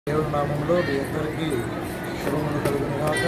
దేవుడి నామంలో మీ అందరికీ శుభములు కలుగును గాక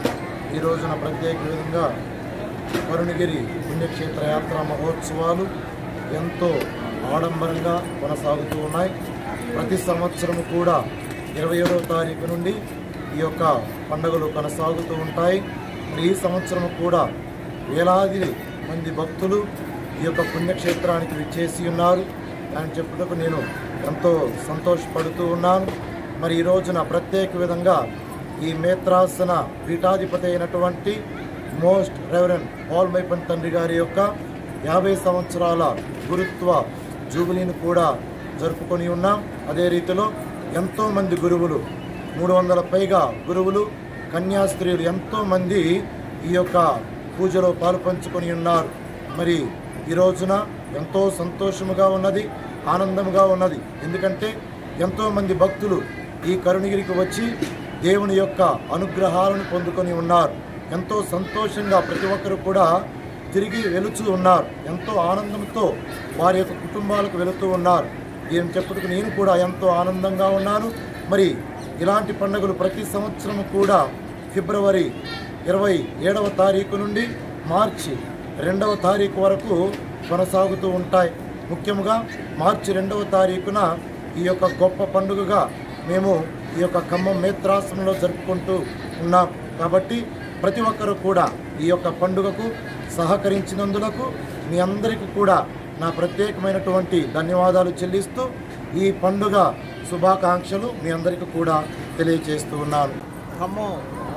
ఈ రోజున ప్రత్యేక విధంగా వరుణగిరి పుణ్యక్షేత్ర యాత్రా మహోత్సవాలు ఎంతో ఆడంబరంగా కొనసాగుతూ ఉన్నాయి ప్రతి సంవత్సరము కూడా ఇరవై ఏడవ తారీఖు నుండి ఈ యొక్క పండుగలు కొనసాగుతూ ఉంటాయి మరి ఈ సంవత్సరం కూడా వేలాది మంది భక్తులు ఈ యొక్క పుణ్యక్షేత్రానికి విచ్చేసి ఉన్నారు అని చెప్పుటకు నేను ఎంతో సంతోషపడుతూ ఉన్నాను మరి ఈ రోజున ప్రత్యేక విధంగా ఈ మేత్రాసన పీఠాధిపతి అయినటువంటి మోస్ట్ రెవరెండ్ పాల్ మైపన్ తండ్రి గారి యొక్క యాభై సంవత్సరాల గురుత్వ జూబిలీని కూడా జరుపుకొని ఉన్నాం అదే రీతిలో ఎంతోమంది గురువులు మూడు వందల పైగా గురువులు కన్యాస్త్రీలు ఎంతోమంది ఈ యొక్క పూజలో పాలు పంచుకొని ఉన్నారు మరి ఈ రోజున ఎంతో సంతోషముగా ఉన్నది ఆనందముగా ఉన్నది ఎందుకంటే ఎంతోమంది భక్తులు ఈ కరుణగిరికి వచ్చి దేవుని యొక్క అనుగ్రహాలను పొందుకొని ఉన్నారు ఎంతో సంతోషంగా ప్రతి ఒక్కరు కూడా తిరిగి వెలుచు ఉన్నారు ఎంతో ఆనందంతో వారి యొక్క కుటుంబాలకు వెళుతూ ఉన్నారు దీని చెప్పుటకు నేను కూడా ఎంతో ఆనందంగా ఉన్నాను మరి ఇలాంటి పండుగలు ప్రతి సంవత్సరం కూడా ఫిబ్రవరి ఇరవై ఏడవ తారీఖు నుండి మార్చి రెండవ తారీఖు వరకు కొనసాగుతూ ఉంటాయి ముఖ్యంగా మార్చి రెండవ తారీఖున ఈ యొక్క గొప్ప పండుగగా మేము ఈ యొక్క ఖమ్మం నేత్రాశ్రమంలో జరుపుకుంటూ ఉన్నాం కాబట్టి ప్రతి ఒక్కరూ కూడా ఈ యొక్క పండుగకు సహకరించినందులకు మీ అందరికీ కూడా నా ప్రత్యేకమైనటువంటి ధన్యవాదాలు చెల్లిస్తూ ఈ పండుగ శుభాకాంక్షలు మీ అందరికీ కూడా తెలియజేస్తూ ఉన్నాను ఖమ్మం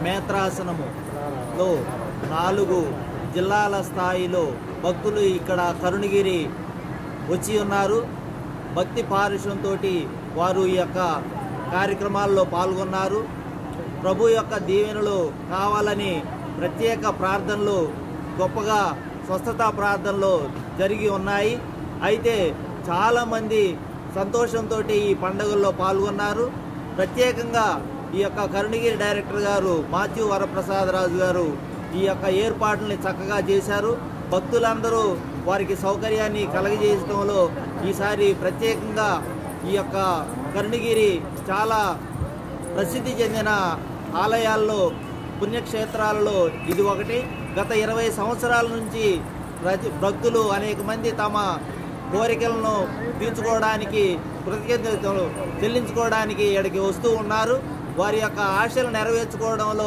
మేత్రాసనములో నాలుగు జిల్లాల స్థాయిలో భక్తులు ఇక్కడ కరుణగిరి వచ్చి ఉన్నారు భక్తి పారుషంతో వారు ఈ యొక్క కార్యక్రమాల్లో పాల్గొన్నారు ప్రభు యొక్క దీవెనలు కావాలని ప్రత్యేక ప్రార్థనలు గొప్పగా స్వస్థతా ప్రార్థనలు జరిగి ఉన్నాయి అయితే చాలామంది సంతోషంతో ఈ పండుగల్లో పాల్గొన్నారు ప్రత్యేకంగా ఈ యొక్క కరుణగిరి డైరెక్టర్ గారు మాథ్యూ వరప్రసాద్ రాజు గారు ఈ యొక్క ఏర్పాట్లని చక్కగా చేశారు భక్తులందరూ వారికి సౌకర్యాన్ని కలగజేయడంలో ఈసారి ప్రత్యేకంగా ఈ యొక్క కరుణగిరి చాలా ప్రసిద్ధి చెందిన ఆలయాల్లో పుణ్యక్షేత్రాలలో ఇది ఒకటి గత ఇరవై సంవత్సరాల నుంచి ప్రతి భక్తులు అనేక మంది తమ కోరికలను తీర్చుకోవడానికి కృతజ్ఞతలు చెల్లించుకోవడానికి ఇక్కడికి వస్తూ ఉన్నారు వారి యొక్క ఆశలు నెరవేర్చుకోవడంలో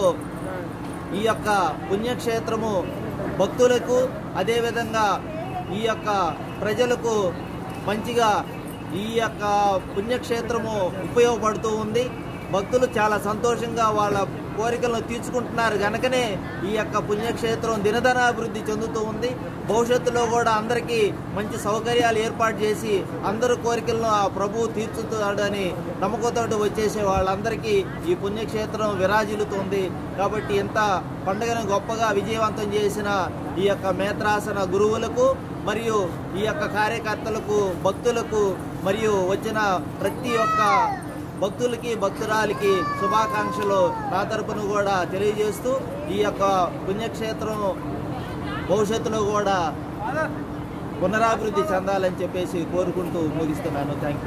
ఈ యొక్క పుణ్యక్షేత్రము భక్తులకు అదేవిధంగా ఈ యొక్క ప్రజలకు మంచిగా ఈ యొక్క పుణ్యక్షేత్రము ఉపయోగపడుతూ ఉంది భక్తులు చాలా సంతోషంగా వాళ్ళ కోరికలను తీర్చుకుంటున్నారు కనుకనే ఈ యొక్క పుణ్యక్షేత్రం దినదనాభివృద్ధి చెందుతూ ఉంది భవిష్యత్తులో కూడా అందరికీ మంచి సౌకర్యాలు ఏర్పాటు చేసి అందరు కోరికలను ఆ ప్రభువు తీర్చుతాడని నమ్మకంతో వచ్చేసే వాళ్ళందరికీ ఈ పుణ్యక్షేత్రం విరాజిల్లుతుంది కాబట్టి ఇంత పండుగను గొప్పగా విజయవంతం చేసిన ఈ యొక్క మేత్రాసన గురువులకు మరియు ఈ యొక్క కార్యకర్తలకు భక్తులకు మరియు వచ్చిన ప్రతి ఒక్క భక్తులకి భక్తురాలకి శుభాకాంక్షలు నా తరపున కూడా తెలియజేస్తూ ఈ యొక్క పుణ్యక్షేత్రం భవిష్యత్తులో కూడా పునరాభివృద్ధి చెందాలని చెప్పేసి కోరుకుంటూ ముగిస్తున్నాను థ్యాంక్ యూ